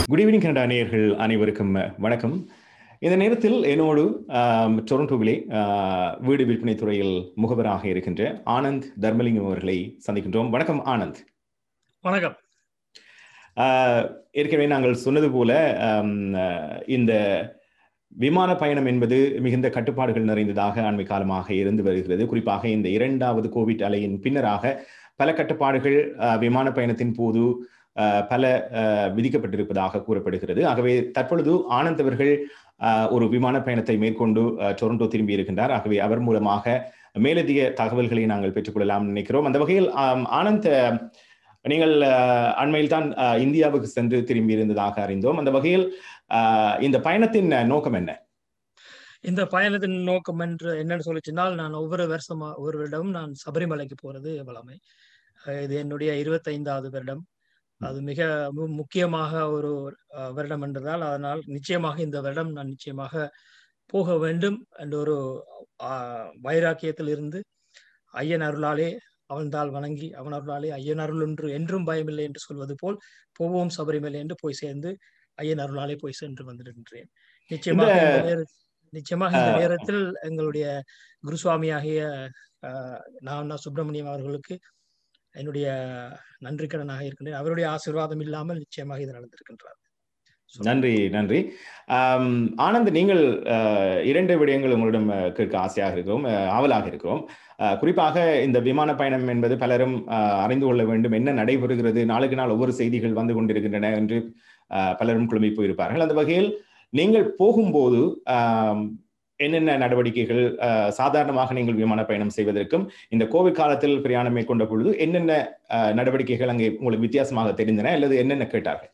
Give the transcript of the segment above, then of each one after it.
Good evening Canada நேயர்கள் அனைவருக்கும் வணக்கம் இந்த நேரத்தில் என்னோடு ஆம், டொரண்டோவிலே ஆ, வீடு விற்பனை துறையில் முகவராக இருக்கின்ற ஆனந்த் தர்மலிங்கம் அவர்களை சந்திக்கின்றோம் வணக்கம் ஆனந்த் வணக்கம் ஆ, ஏற்கனவே நாங்கள் சொன்னது போல ஆம், ஆ, இந்த விமான பயணம் என்பது மிகுந்த கட்டுப்பாடுகள் நிறைந்ததாக அண்மை காலமாக இருந்து வருகிறது குறிப்பாக இந்த இரண்டாவது கோவிட் அலையின் பின்னராக பல கட்டுப்பாடுகள் ஆ, விமான பயணத்தின் போது ஆ, பல ஆ, விதிக்கப்பட்டிருப்பதாக கூறப்படுகிறது ஆகவே தற்பொழுது ஆனந்த் அவர்கள் ஆ, ஒரு விமான பயணத்தை மேற்கொண்டு ஆ, டொரண்டோ திரும்பி இருக்கின்றார் ஆகவே அவர் மூலமாக மேலதிக தகவல்களை நாங்கள் பெற்றுக்கொள்ளலாம் நினைக்கிறோம் அந்த வகையில் ஆம், ஆனந்த் ஆ, நீங்கள் அண்மையில் தான் இந்தியாவுக்கு சென்று திரும்பி இருந்ததாக அறிந்தோம் அந்த வகையில் ஆ, இந்த பயணத்தின் நோக்கம் என்ன இந்த பயணத்தின் நோக்கம் என்று என்னன்னு சொல்லிச்சுனால் நான் ஒவ்வொரு வருஷமா ஒவ்வொரு வருடமும் நான் சபரிமலைக்கு போறது வளமை அஹ் இது என்னுடைய இருபத்தைந்தாவது வருடம் அது மிக மு- முக்கியமாக ஒரு அஹ், வருடம் என்றதால் அதனால் நிச்சயமாக இந்த வருடம் நான் நிச்சயமாக போக வேண்டும் என்ற ஒரு ஆஹ், வைராக்கியத்தில் இருந்து ஐயன் அருளாலே அவன்தால் வணங்கி அவன் அருளாலே ஐயன் அருள் என்று என்றும் பயமில்லை என்று சொல்வது போல் போவோம் சபரிமலை என்று போய் சேர்ந்து ஐயன் அருளாலே போய் சென்று வந்திருக்கின்றேன் நிச்சயமாக இந்த- இந்த நேர- நிச்சயமாக இந்த ஆஹ், நேரத்தில் எங்களுடைய குருசுவாமியாகிய ஆஹ், நான் சுப்பிரமணியம் அவர்களுக்கு என்னுடைய நன்றிக்கடனாக இருக்கின்றேன் அவருடைய ஆசீர்வாதம் இல்லாமல் நிச்சயமாக இது நடந்திருக்கின்றார் நன்றி நன்றி ஆம், ஆனந்த் நீங்கள் அஹ், இரண்டு விடயங்கள் உங்களிடம் அஹ், கேட்க ஆசையாக இருக்கிறோம் அஹ், ஆவலாக இருக்கிறோம் அஹ், குறிப்பாக இந்த விமான பயணம் என்பது பலரும் அஹ், அறிந்து கொள்ள வேண்டும் என்ன நடைபெறுகிறது நாளுக்கு நாள் ஒவ்வொரு செய்திகள் வந்து கொண்டிருக்கின்றன என்று அஹ், பலரும் குழம்பி போயிருப்பார்கள் அந்த வகையில் நீங்கள் போகும்போது ஆம், என்னென்ன நடவடிக்கைகள் அஹ், சாதாரணமாக நீங்கள் விமான பயணம் செய்வதற்கும் இந்த கோவிட் காலத்தில் பிரயாணம் மேற்கொண்ட பொழுது என்னென்ன அஹ், நடவடிக்கைகள் அங்கே உங்களுக்கு வித்தியாசமாக தெரிந்தன அல்லது என்னென்ன கேட்டார்கள்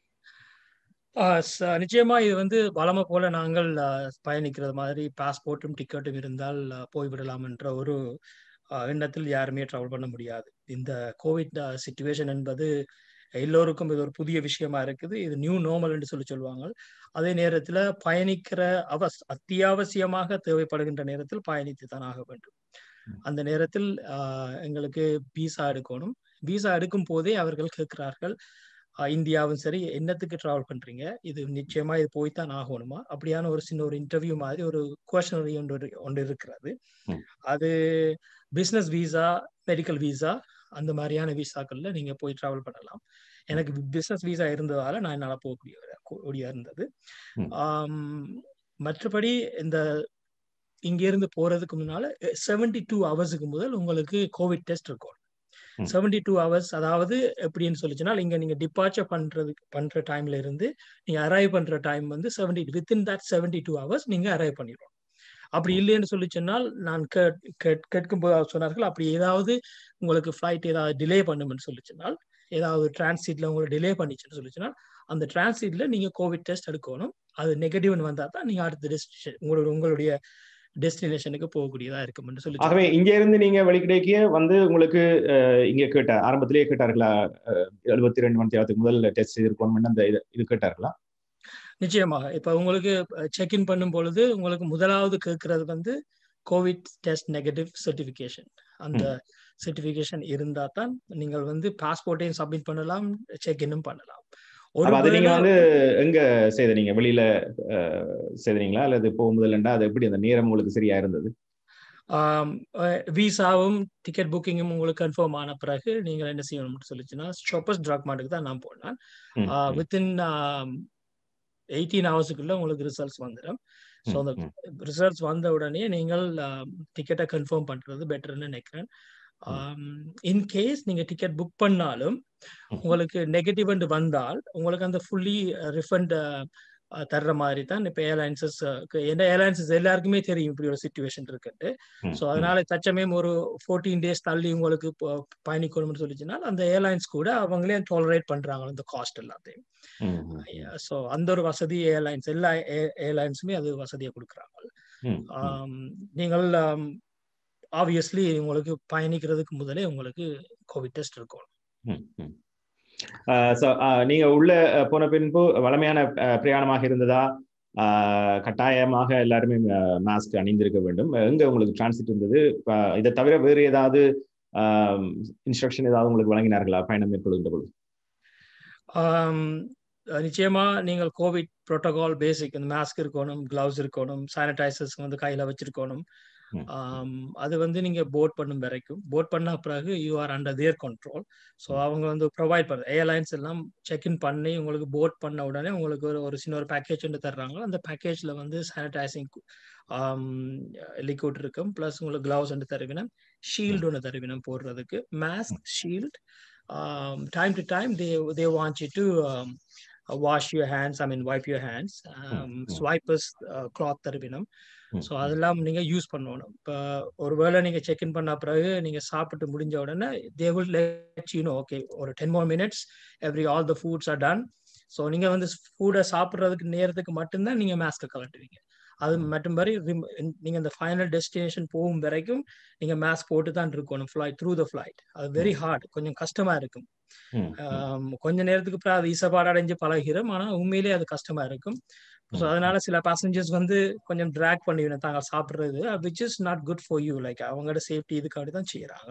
ஆஹ் ச- நிச்சயமா இது வந்து வழமை போல நாங்கள் ஆஹ், பயணிக்கிறது மாதிரி பாஸ்போர்ட்டும் டிக்கெட்டும் இருந்தால் ஆஹ், போய்விடலாம் என்ற ஒரு ஆஹ், எண்ணத்தில் யாருமே ட்ராவல் பண்ண முடியாது இந்த கோவிட் சுச்சுவேஷன் என்பது எல்லோருக்கும் இது ஒரு புதிய விஷயமா இருக்குது இது நியூ நார்மல் என்று சொல்லி சொல்லுவாங்க அதே நேரத்துல பயணிக்கிற அவஸ் அத்தியாவசியமாக தேவைப்படுகின்ற நேரத்தில் பயணித்து தான் ஆக வேண்டும் அந்த நேரத்தில் ஆஹ், எங்களுக்கு விசா எடுக்கணும் விசா எடுக்கும் போதே அவர்கள் கேட்கிறார்கள் ஆஹ் இந்தியாவும் சரி என்னத்துக்கு டிராவல் பண்றீங்க இது நிச்சயமா இது போய்த்தான் ஆகணுமா அப்படியான ஒரு சின்ன ஒரு இன்டர்வியூ மாதிரி ஒரு கொஷனரி ஒன்று இரு- ஒன்று இருக்கிறது ம். அது பிசினஸ் விசா மெடிக்கல் விசா அந்த மாதிரியான விசாக்கள்ல நீங்க போய் டிராவல் பண்ணலாம் எனக்கு பிசினஸ் விசா இருந்ததால நான் என்னால போகக்கூடிய கூடிய இருந்தது ம். ஆம், மற்றபடி இந்த இங்க இருந்து போறதுக்கு முன்னால செவன்டி டூ ஹவர்ஸுக்கு முதல் உங்களுக்கு கோவிட் டெஸ்ட் இருக்கும் ம். செவன்டி டூ ஹவர்ஸ் அதாவது எப்படின்னு சொல்லிச்சுன்னா இங்க நீங்க டிபார்ச்சர் பண்றது பண்ற டைம்ல இருந்து நீங்க அரைவ் பண்ற டைம் வந்து seventy within that seventy two hours நீங்க அரைவ் பண்ணிடணும் அப்படி இல்லைன்னு சொல்லி சொன்னால் நான் கேட்- கேட்- கேட்கும் போது அவர் சொன்னார்கள் அப்படி ஏதாவது உங்களுக்கு ஃபிளைட் ஏதாவது டிலே பண்ணும்னு சொல்லி சொன்னால் ஏதாவது டிரான்சிட்ல உங்களுக்கு டிலே பண்ணிச்சுன்னு சொல்லி சொன்னால் அந்த டிரான்சிட்ல நீங்க கோவிட் டெஸ்ட் எடுக்கணும் அது நெகட்டிவ்னு வந்தா தான் நீங்க அடுத்த டெஸ்டினேஷன் உங்களுடைய உங்களுடைய டெஸ்டினேஷனுக்கு போகக்கூடியதா இருக்கும்னு சொல்லி ஆகவே இங்க இருந்து நீங்க வெளிக்கிடைக்கே வந்து உங்களுக்கு அஹ், இங்க கேட்ட ஆரம்பத்திலேயே கேட்டார்களா எழுபத்தி ரெண்டு மணி நேரத்துக்கு முதல் டெஸ்ட் இருக்கணும் அந்த இது இது கேட்டார்களா நிச்சயமாக இப்ப உங்களுக்கு செக் இன் பண்ணும் பொழுது உங்களுக்கு முதலாவது கேட்கறது வந்து கோவிட் டெஸ்ட் நெகட்டிவ் சர்டிபிகேஷன் அந்த சர்டிபிகேஷன் இருந்தா தான் நீங்கள் வந்து பாஸ்போர்ட்டையும் சப்மிட் பண்ணலாம் செக் இன்னும் பண்ணலாம் அப்ப அது நீங்க ஒருவேளை வந்து எங்க செய்தீங்க வெளியில அஹ், செய்தீங்களா அல்லது போகும்போதுலண்டா அது எப்படி அந்த நேரம் உங்களுக்கு சரியா இருந்தது விசாவும் டிக்கெட் புக்கிங்கும் உங்களுக்கு கன்ஃபார்ம் ஆன பிறகு நீங்கள் என்ன செய்யணும்னு சொல்லிச்சுன்னா ஷாப்பர்ஸ் ட்ராக் மார்ட்டுக்கு தான் நான் போனேன் ம், ம், வித்தின் எயிட்டீன் ஹவர்ஸுக்குள்ள உங்களுக்கு ரிசல்ட்ஸ் வந்துடும் ஸோ ம், அந்த ம். ரிசல்ட்ஸ் வந்த உடனே நீங்கள் டிக்கெட்டை கன்ஃபார்ம் பண்றது பெட்டர்னு நினைக்கிறேன் இன் கேஸ் நீங்க டிக்கெட் புக் பண்ணாலும் ம். உங்களுக்கு நெகட்டிவ் வந்தால் உங்களுக்கு அந்த ஃபுல்லி ரிஃபண்ட் தர்ற மாதிரி தான் இப்போ ஏர்லைன்சஸ் எந்த ஏர்லைன்சஸ் எல்லாருக்குமே தெரியும் இப்படி ஒரு சுச்சுவேஷன் இருக்குன்ட்டு ம், ஸோ ம், அதனால தச்சமயம் ஒரு ஃபோர்டீன் டேஸ் தள்ளி உங்களுக்கு ப- பயணிக்கணும்னு சொல்லிச்சுன்னா அந்த ஏர்லைன்ஸ் கூட அவங்களே டாலரேட் பண்றாங்க அந்த காஸ்ட் எல்லாத்தையும் ம், ம், ம், ஸோ அந்த ஒரு வசதி ஏர்லைன்ஸ் எல்லா ஏர்லைன்ஸுமே அது வசதியை கொடுக்குறாங்க ம், ம். ஆம், நீங்கள் ஆப்வியஸ்லி உங்களுக்கு பயணிக்கிறதுக்கு முதலே உங்களுக்கு கோவிட் டெஸ்ட் இருக்கும் ம், ம். அஹ், so, அஹ், நீங்க உள்ள அஹ், போன பின்பு வளமையான அஹ், பிரயாணமாக இருந்ததா அஹ், கட்டாயமாக எல்லாருமே மாஸ்க் அணிந்திருக்க வேண்டும் எங்க உங்களுக்கு டிரான்சிட் இருந்தது அஹ், இதை தவிர வேறு ஏதாவது இன்ஸ்ட்ரக்ஷன் ஏதாவது உங்களுக்கு வழங்கினார்களா பயணம் மேற்கொள்கின்ற பொழுது ஆம், நிச்சயமா நீங்கள் கோவிட் ப்ரோட்டோகால் பேசிக் இந்த மாஸ்க் இருக்கணும் கிளவுஸ் இருக்கணும் சானிடைசர்ஸ் வந்து கையில வச்சிருக்கணும் அது வந்து நீங்க போட் பண்ணும் வரைக்கும் போட் பண்ண பிறகு you are under their control so அவங்க வந்து ப்ரொவைட் பண்ண ஏர்லைன்ஸ் எல்லாம் செக்இன் பண்ணி உங்களுக்கு போட் பண்ண உடனே உங்களுக்கு ஒரு ஒரு சின்ன ஒரு பேக்கேஜ் ஒன்று தர்றாங்க அந்த பேக்கேஜ்ல வந்து சானிடைசிங் லிக்விட் இருக்கும் ப்ளஸ் உங்களுக்கு கிளவுஸ் ஒன்று தருவினம் ஷீல்டு ஒன்று தருவினம் போடுறதுக்கு mask shield time to time they they want you to wash your hands I mean wipe your hands swipers cloth தருவினம் ஸோ அதெல்லாம் நீங்க யூஸ் பண்ணணும் இப்போ ஒருவேளை நீங்க செக் இன் பண்ண பிறகு நீங்க சாப்பிட்டு முடிஞ்ச உடனே they will let you know okay ஒரு ten more minutes every all the foods are done so நீங்க வந்து ஃபுட்டை சாப்பிட்றதுக்கு நேரத்துக்கு மட்டும்தான் நீங்க மாஸ்க்கை கலட்டுவீங்க அது மட்டும் மாதிரி நீங்க இந்த ஃபைனல் டெஸ்டினேஷன் போகும் வரைக்கும் நீங்க மாஸ்க் போட்டு தான் இருக்கணும் ஃபிளைட் த்ரூ த ஃபிளைட் அது வெரி ஹார்ட் கொஞ்சம் கஷ்டமா இருக்கும் கொஞ்ச நேரத்துக்கு அப்புறம் அது ஈசப்பாடு அடைஞ்சு பழகிறோம் ஆனா உண்மையிலேயே அது கஷ்டமா இருக்கும் ஸோ அதனால சில பேசஞ்சர்ஸ் வந்து கொஞ்சம் ட்ராக் பண்ணிவிடும் தாங்க சாப்பிட்றது which is not good for you like அவங்களோட சேஃப்டி இதுக்காக தான் செய்யறாங்க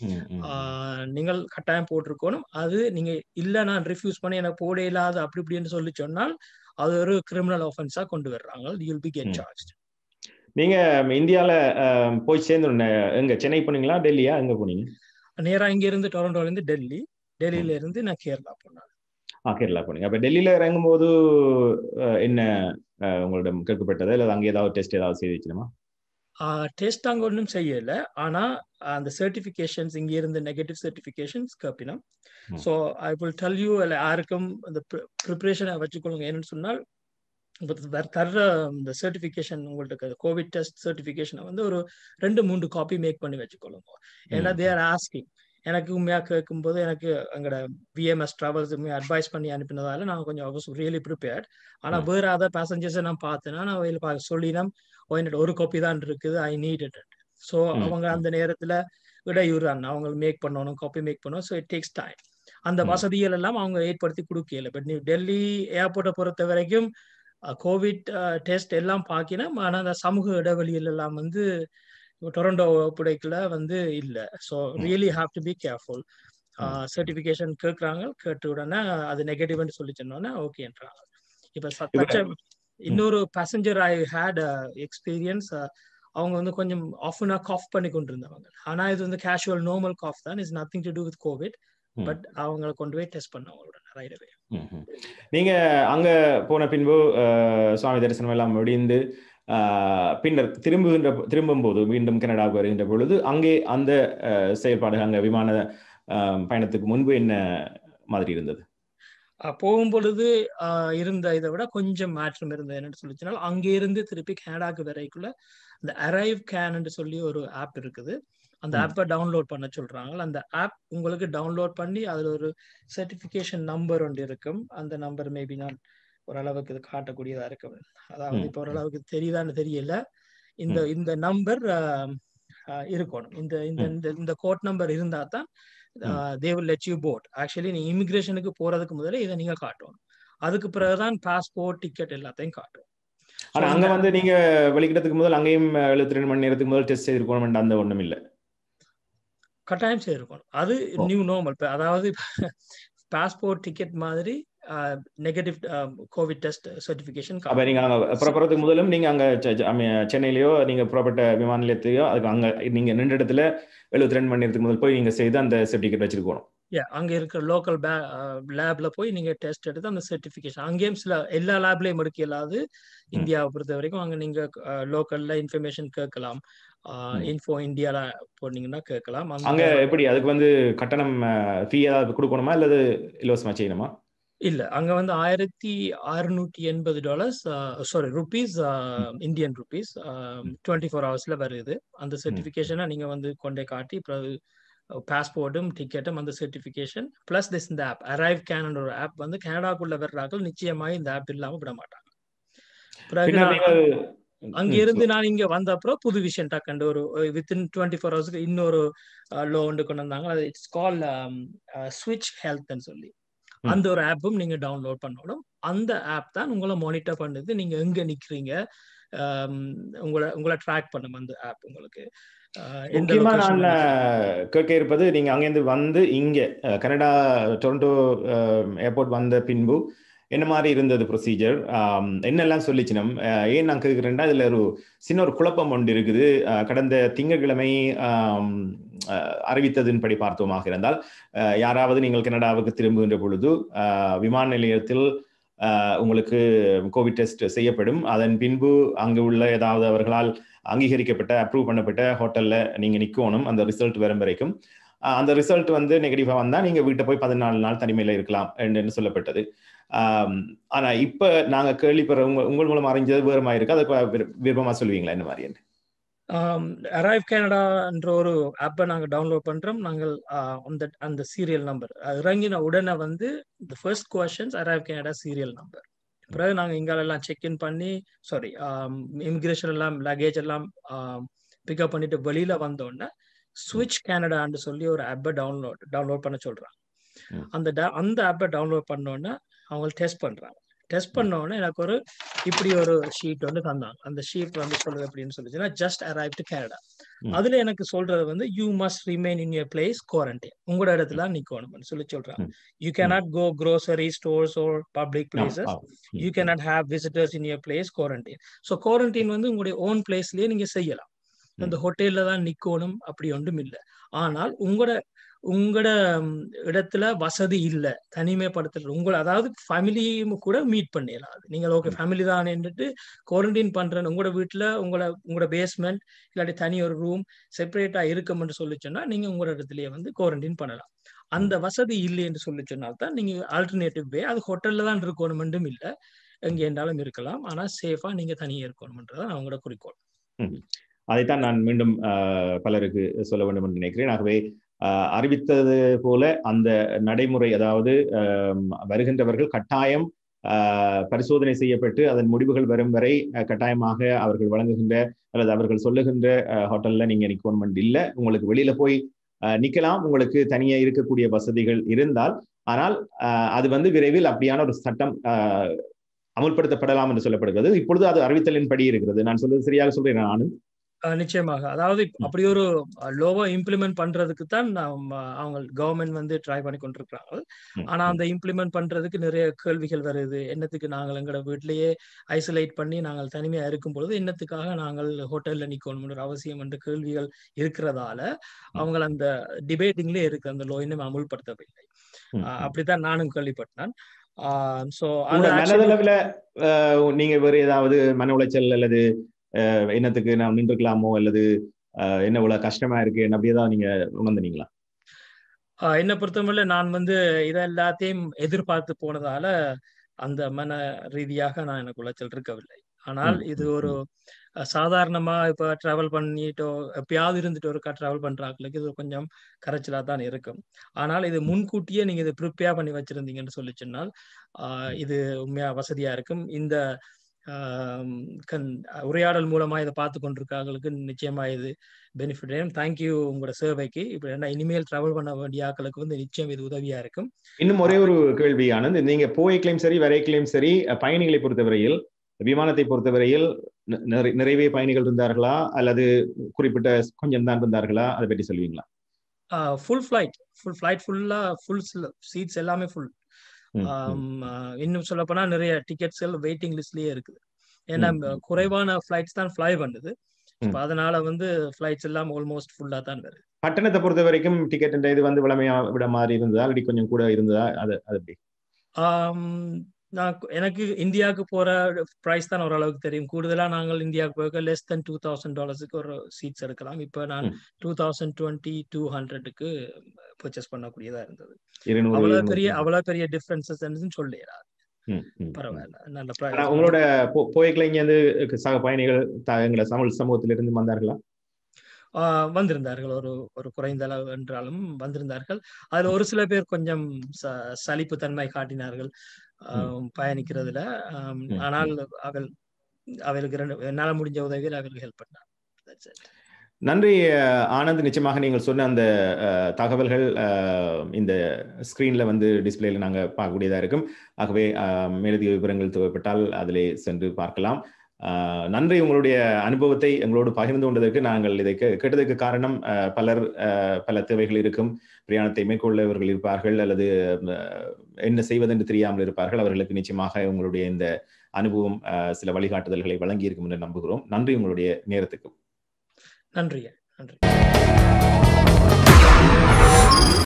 நீங்கள் கட்டாயம் போட்டிருக்கணும் அது நீங்க இல்ல நான் ரிஃப்யூஸ் பண்ணி எனக்கு போட இல்லாத அப்படி இப்படின்னு சொல்லி சொன்னால் அது ஒரு கிரிமினல் ஆஃபென்ஸா கொண்டு வர்றாங்க யூல் பி கெட் சார்ஜ் நீங்க இந்தியால போய் சேர்ந்து எங்க சென்னை போனீங்களா டெல்லியா எங்க போனீங்க நேரா இங்க இருந்து டொரண்டோல இருந்து டெல்லி டெல்லியில இருந்து நான் கேரளா போனேன் ஆ கேரளா போனீங்க அப்ப டெல்லியில இறங்கும் போது என்ன உங்களிடம் கேட்கப்பட்டது இல்லை அங்கே ஏதாவது டெஸ்ட் ஏதாவது செய்து வச்சுமா டெஸ்ட் அங்கே ஒன்றும் செய்யல ஆனா அந்த சர்டிஃபிகேஷன்ஸ் இங்க இருந்து நெகட்டிவ் சர்டிஃபிகேஷன்ஸ் கப்பினோம் so I will tell you இல்லை யாருக்கும் அந்த ப்ரிப்பரேஷனை வச்சுக்கொள்ளுங்க என்னன்னு சொன்னால் தர்ற இந்த சர்டிஃபிகேஷன் உங்களுக்கு கோவிட் டெஸ்ட் சர்டிஃபிகேஷனை வந்து ஒரு ரெண்டு மூன்று காப்பி மேக் பண்ணி வச்சுக்கொள்ளுங்க ஏன்னா தேர் ஆஸ்கிங் எனக்கு உண்மையா கேட்கும்போது எனக்கு எங்களோட விஎம்எஸ் டிராவல்ஸ் அட்வைஸ் பண்ணி அனுப்பினதால நான் கொஞ்சம் வாஸ் ரியலி ப்ரிப்பேர்ட் ஆனா வேற அதர் பேசஞ்சர்ஸை நான் பார்த்தேன்னா நான் சொல்லினோம் என்னோட ஒரு காப்பி தான் இருக்குது ஐ நீட் இட் ஸோ அவங்க அந்த நேரத்துல இடையூறான் அவங்க மேக் பண்ணணும் காப்பி மேக் பண்ணணும் ஸோ இட் டேக்ஸ் டைம் அந்த வசதிகள் எல்லாம் அவங்க ஏற்படுத்தி கொடுக்கல பட் நீ டெல்லி ஏர்போர்ட்டை பொறுத்த வரைக்கும் கோவிட் டெஸ்ட் எல்லாம் பார்க்கினோம் ஆனால் அந்த சமூக இடைவெளிகள் எல்லாம் வந்து டொரண்டோ ஒப்படைக்கல வந்து இல்லை so really have to be careful certification கேட்குறாங்க கேட்ட உடனே அது நெகட்டிவ்னு சொல்லி சொன்னோன்னே ஓகேன்றாங்க இப்போ இன்னொரு பேசஞ்சர் ஐ ஹேட் எக்ஸ்பீரியன்ஸ் அவங்க வந்து கொஞ்சம் ஆஃப்னா காஃப் பண்ணி கொண்டு இருந்தவங்க ஆனா இது வந்து கேஷுவல் நார்மல் காஃப் தான் is nothing to do with COVID but அவங்களை கொண்டு போய் டெஸ்ட் பண்ண அவங்களோட ரைடவே நீங்க அங்க போன பின்பு சுவாமி தரிசனம் எல்லாம் முடிந்து பின்னர் திரும்புகின்ற திரும்பும் போது மீண்டும் கனடாவுக்கு வருகின்ற பொழுது அங்கே அந்த செயல்பாடு அங்க விமான பயணத்துக்கு முன்பு என்ன மாதிரி இருந்தது போகும் பொழுது இருந்த இதை விட கொஞ்சம் மாற்றம் இருந்தது என்னன்னு சொல்லிச்சுனால் அங்கே இருந்து திருப்பி கனடாக்கு வரைக்குள்ள இந்த அரைவ் கேன் சொல்லி ஒரு ஆப் இருக்குது அந்த ஆப்பை டவுன்லோட் பண்ண சொல்றாங்க அந்த ஆப் உங்களுக்கு டவுன்லோட் பண்ணி அதுல ஒரு சர்டிபிகேஷன் நம்பர் ஒன்று இருக்கும் அந்த நம்பர் மேபி நான் ஓரளவுக்கு இது காட்டக்கூடியதா இருக்கும் அதாவது இப்போ ஓரளவுக்கு தெரியுதான்னு தெரியல இந்த இந்த நம்பர் இருக்கணும் இந்த இந்த இந்த கோட் நம்பர் இருந்தா தான் they will let you board actually நீ இமிகிரேஷனுக்கு போறதுக்கு முதல்ல இதை நீங்க காட்டணும் அதுக்கு பிறகுதான் பாஸ்போர்ட் டிக்கெட் எல்லாத்தையும் காட்டும் ஆனா அங்க வந்து நீங்க வெளிக்கிட்டதுக்கு முதல் அங்கேயும் எழுபத்தி ரெண்டு மணி நேரத்துக்கு முதல் டெஸ்ட் செய்திருக்கணும் அந்த ஒண்ணும் இல்லை கட்டாயம் செய்திருக்கணும் அது நியூ நார்மல் அதாவது பாஸ்போர்ட் டிக்கெட் மாதிரி நெகட்டிவ் கோவிட் டெஸ்ட் சர்டிபிகேஷன் அப்ப நீங்க அங்க புறப்படுறதுக்கு முதலும் நீங்க அங்க சென்னையிலயோ நீங்க புறப்பட்ட விமான நிலையத்தையோ அதுக்கு அங்க நீங்க நின்ற இடத்துல எழுபத்தி ரெண்டு மணி நேரத்துக்கு முதல் போய் நீங்க செய்து அந்த சர்டிபிகேட் வச்சிருக்கணும் அங்க இருக்கிற லோக்கல் லேப்ல போய் நீங்க டெஸ்ட் எடுத்து அந்த சர்டிபிகேஷன் அங்கேயும் சில எல்லா லேப்லயும் எடுக்க இல்லாது இந்தியாவை பொறுத்த வரைக்கும் அங்க நீங்க லோக்கல்ல இன்ஃபர்மேஷன் கேட்கலாம் இன்ஃபோ இந்தியால போனீங்கன்னா கேட்கலாம் அங்க எப்படி அதுக்கு வந்து கட்டணம் ஃபீ ஏதாவது கொடுக்கணுமா இல்லது இலவசமா செய்யணுமா இல்ல அங்க வந்து ஆயிரத்தி அறுநூத்தி எண்பது dollars sorry rupees Indian rupees twenty four ஹவர்ஸ்ல வருது அந்த சர்டிபிகேஷனை நீங்க வந்து கொண்டே காட்டி பாஸ்போர்ட்டும் டிக்கெட்டும் அந்த சர்டிபிகேஷன் பிளஸ் திஸ் இந்த ஆப் அரைவ் கேன் ஒரு ஆப் வந்து கனடாக்குள்ள வர்றாக்கள் நிச்சயமாக இந்த ஆப் இல்லாம விட மாட்டாங்க அங்க இருந்து நான் இங்க வந்த அப்புறம் புது விஷயம் டக்கண்டு ஒரு வித்தின் டுவெண்ட்டி ஃபோர் ஹவர்ஸ்க்கு இன்னொரு லோ ஒன்று கொண்டு வந்தாங்க அது இட்ஸ் கால் ஸ்விட்ச் ஹெல்த்னு சொல்லி அந்த ஒரு ஆப்பும் நீங்க டவுன்லோட் பண்ணணும் அந்த ஆப் தான் உங்களை மானிட்டர் பண்ணுது நீங்க எங்க நிக்கிறீங்க உங்களை உங்களை ட்ராக் பண்ணும் அந்த ஆப் உங்களுக்கு முக்கியமா நான் கேட்க இருப்பது நீங்க அங்கேருந்து வந்து இங்க கனடா டொரண்டோ ஏர்போர்ட் வந்த பின்பு என்ன மாதிரி இருந்தது ப்ரொசீஜர் என்னெல்லாம் சொல்லிச்சினம் ஏன் நான் கேட்குறேன்னா இதில் ஒரு சின்ன ஒரு குழப்பம் ஒன்று இருக்குது கடந்த திங்கட்கிழமை அறிவித்ததின்படி பார்த்தோமாக இருந்தால் யாராவது நீங்கள் கனடாவுக்கு திரும்புகின்ற பொழுது விமான நிலையத்தில் உங்களுக்கு கோவிட் டெஸ்ட் செய்யப்படும் அதன் பின்பு அங்கு உள்ள ஏதாவது அவர்களால் அங்கீகரிக்கப்பட்ட அப்ரூவ் பண்ணப்பட்ட ஹோட்டலில் நீங்கள் நிற்கணும் அந்த ரிசல்ட் வரும் வரைக்கும் அந்த ரிசல்ட் வந்து நெகட்டிவாக வந்தால் நீங்கள் வீட்டை போய் பதினாலு நாள் தனிமையில் இருக்கலாம் என்று சொல்லப்பட்டது ஆனால் இப்போ நாங்கள் கேள்விப்படுற உங்கள் உங்கள் மூலம் அறிஞ்சது வேறு மாதிரி இருக்கு அதுக்கு விருப்பமாக சொல்லுவீங்களா என்ன மாதிரி என்ன அரைவ் கனடான்ற ஒரு ஆப்பை நாங்கள் டவுன்லோட் பண்ணுறோம் நாங்கள் அந்த அந்த சீரியல் நம்பர் இறங்கின உடனே வந்து the first questions arrive Canada serial number பிறகு நாங்கள் இங்காலெல்லாம் செக் இன் பண்ணி சாரி இமிகிரேஷன் எல்லாம் லக்கேஜ் எல்லாம் பிக்கப் பண்ணிட்டு வெளியில வந்தோடனே ஸ்விட்ச் கனடான்னு சொல்லி ஒரு ஆப்பை டவுன்லோட் டவுன்லோட் பண்ண சொல்றாங்க அந்த அந்த ஆப்பை டவுன்லோட் பண்ணோடனே அவங்க டெஸ்ட் பண்றாங்க டெஸ்ட் பண்ணோடனே எனக்கு ஒரு இப்படி ஒரு ஷீட் வந்து தந்தாங்க அந்த ஷீட் வந்து சொல்றது எப்படின்னு சொல்லிச்சுன்னா ஜஸ்ட் அரைவ் டு கனடா அதுல எனக்கு சொல்றது வந்து you must remain in your place quarantine உங்களோட இடத்துல நிக்கணும்னு சொல்லி சொல்றாங்க you cannot go grocery stores or public places you cannot have visitors in your place quarantine so quarantine வந்து உங்களுடைய ஓன் பிளேஸ்லயே நீங்க செய்யலாம் அந்த ஹோட்டல்ல தான் நிக்கணும் அப்படி ஒன்றும் இல்லை ஆனால் உங்களோட உங்களோட இடத்துல வசதி இல்லை தனிமைப்படுத்துறது உங்களை அதாவது ஃபேமிலியும் கூட மீட் பண்ணிடலாம் நீங்கள் ஓகே ஃபேமிலி தான் நின்றுட்டு குவாரண்டைன் பண்றேன் உங்களோட வீட்டில் உங்களை உங்களோட பேஸ்மெண்ட் இல்லாட்டி தனி ஒரு ரூம் செப்பரேட்டா இருக்கும்னு சொல்லி சொன்னா நீங்க உங்களோட இடத்துலயே வந்து குவாரண்டைன் பண்ணலாம் அந்த வசதி இல்லை என்று சொல்லி சொன்னால்தான் நீங்க ஆல்டர்னேட்டிவ் வே அது ஹோட்டல்ல தான் இருக்கணுமென்றும் இல்லை எங்க இருந்தாலும் இருக்கலாம் ஆனா சேஃபா நீங்க தனியே இருக்கணும்ன்றதான் அவங்களோட குறிக்கோள் அதைத்தான் நான் மீண்டும் பலருக்கு சொல்ல வேண்டும் என்று நினைக்கிறேன் ஆகவே அறிவித்தது போல அந்த நடைமுறை அதாவது வருகின்றவர்கள் கட்டாயம் பரிசோதனை செய்யப்பட்டு அதன் முடிவுகள் வரும் வரை கட்டாயமாக அவர்கள் வழங்குகின்ற அல்லது அவர்கள் சொல்லுகின்ற ஹோட்டல்ல நீங்க நிக்கணும் இல்லை உங்களுக்கு வெளியில போய் நிக்கலாம் உங்களுக்கு தனியா இருக்கக்கூடிய வசதிகள் இருந்தால் ஆனால் அது வந்து விரைவில் அப்படியான ஒரு சட்டம் அமுல்படுத்தப்படலாம் என்று சொல்லப்படுகிறது இப்பொழுது அது அறிவித்தலின் படி இருக்கிறது நான் சொல்றது சரியாக சொல்றேன் நானும் நிச்சயமாக அதாவது அப்படி ஒரு லோவா இம்ப்ளிமெண்ட் பண்றதுக்கு தான் அவங்க கவர்மெண்ட் வந்து ட்ரை பண்ணி கொண்டிருக்கிறாங்க ஆனா அந்த இம்ப்ளிமெண்ட் பண்றதுக்கு நிறைய கேள்விகள் வருது என்னத்துக்கு நாங்கள் எங்களோட வீட்லயே ஐசோலேட் பண்ணி நாங்கள் தனிமையா இருக்கும் பொழுது என்னத்துக்காக நாங்கள் ஹோட்டல்ல நிக்கணும் அவசியம் என்ற கேள்விகள் இருக்கிறதால அவங்க அந்த டிபேட்டிங்லேயே இருக்கு அந்த லோ இன்னும் அமுல்படுத்தவில்லை அப்படித்தான் நானும் கேள்விப்பட்டேன் சோ மனதளவுல நீங்க வேறு ஏதாவது மன உளைச்சல் அல்லது என்னத்துக்கு நான் நின்றுக்கலாமோ அல்லது என்ன இவ்வளவு கஷ்டமா இருக்கு அப்படி ஏதாவது நீங்க உணர்ந்தீங்களா என்னை பொறுத்தவரை நான் வந்து இதை எல்லாத்தையும் எதிர்பார்த்து போனதால அந்த மன ரீதியாக நான் எனக்கு உளைச்சல் இருக்கவில்லை ஆனால் இது ஒரு சாதாரணமா இப்ப டிராவல் பண்ணிட்டோ எப்பயாவது இருந்துட்டு ஒருக்கா டிராவல் பண்றாங்களுக்கு இது கொஞ்சம் கரைச்சலா தான் இருக்கும் ஆனால் இது முன்கூட்டியே நீங்க இதை ப்ரிப்பேர் பண்ணி வச்சிருந்தீங்கன்னு சொல்லி சொன்னால் இது உண்மையா வசதியா இருக்கும் இந்த உரையாடல் மூலமா இதை பார்த்து கொண்டிருக்காங்களுக்கு நிச்சயமா இது பெனிஃபிட் தேங்க்யூ உங்களோட சேவைக்கு இப்ப என்ன இனிமேல் டிராவல் பண்ண வேண்டிய ஆக்களுக்கு வந்து நிச்சயம் இது உதவியா இருக்கும் இன்னும் ஒரே ஒரு கேள்வி ஆனந்த் நீங்க போய்க்கலையும் சரி வரைக்கலையும் சரி பயணிகளை பொறுத்தவரையில் விமானத்தை பொறுத்தவரையில் நிறைவே பயணிகள் இருந்தார்களா அல்லது குறிப்பிட்ட கொஞ்சம் தான் இருந்தார்களா அதை பற்றி சொல்லுவீங்களா ஃபுல் ஃபிளைட் ஃபுல் ஃபிளைட் ஃபுல்லா ஃபுல் சீட்ஸ் எல்லாமே ஃபுல் இன்னும் சொல்ல போனா நிறைய டிக்கெட்ஸ் எல்லாம் வெயிட்டிங் லிஸ்ட்லயே இருக்குது ஏன்னா குறைவான ஃபிளைட்ஸ் தான் ஃபிளை பண்ணுது அதனால வந்து ஃபிளைட்ஸ் எல்லாம் ஆல்மோஸ்ட் ஃபுல்லா தான் வருது பட்டணத்தை பொறுத்த வரைக்கும் டிக்கெட் இது வந்து விளமையா விட மாதிரி இருந்ததா அப்படி கொஞ்சம் கூட இருந்ததா அது அது எப்படி நான் எனக்கு இந்தியாவுக்கு போற ப்ரைஸ் தான் ஓரளவுக்கு தெரியும் கூடுதலா நாங்கள் இந்தியாவுக்கு போக லெஸ் தென் டூ தௌசண்ட் டாலர்ஸுக்கு ஒரு சீட்ஸ் எடுக்கலாம் இப்போ நான் டூ தௌசண்ட் டுவெண்ட்டி டூ ஹண்ட்ரடுக்கு பர்ச்சேஸ் பண்ணக்கூடியதா இருந்தது அவ்வளவு பெரிய அவ்வளவு பெரிய டிஃபரன்சஸ் சொல்லிடாது பரவாயில்ல நல்ல உங்களோட போய்களை இங்க இருந்து சக பயணிகள் எங்களை தமிழ் சமூகத்திலிருந்து வந்தார்களா வந்திருந்தார்கள் ஒரு ஒரு குறைந்த அளவு என்றாலும் வந்திருந்தார்கள் அதுல ஒரு சில பேர் கொஞ்சம் சலிப்பு தன்மை காட்டினார்கள் பயணிக்கிறதுல ஆனால் அவள் அவளுக்கு ரெண்டு என்னால் முடிஞ்ச உதவியில் அவளுக்கு ஹெல்ப் பண்ணார் நன்றி ஆனந்த் நிச்சயமாக நீங்கள் சொன்ன அந்த தகவல்கள் இந்த ஸ்க்ரீன்ல வந்து டிஸ்பிளேல நாங்கள் பார்க்கக்கூடியதாக இருக்கும் ஆகவே மேலதிக விவரங்கள் தேவைப்பட்டால் அதிலே சென்று பார்க்கலாம் நன்றி உங்களுடைய அனுபவத்தை எங்களோடு பகிர்ந்து கொண்டதற்கு நாங்கள் இதை கேட்டதற்கு காரணம் பலர் பல தேவைகள் இருக்கும் பிரயாணத்தை மேற்கொள்ளவர்கள் இருப்பார்கள் அல்லது என்ன செய்வதென்று தெரியாமல் இருப்பார்கள் அவர்களுக்கு நிச்சயமாக உங்களுடைய இந்த அனுபவம் சில வழிகாட்டுதல்களை வழங்கி இருக்கும் என்று நம்புகிறோம் நன்றி உங்களுடைய நேரத்துக்கு நன்றி நன்றி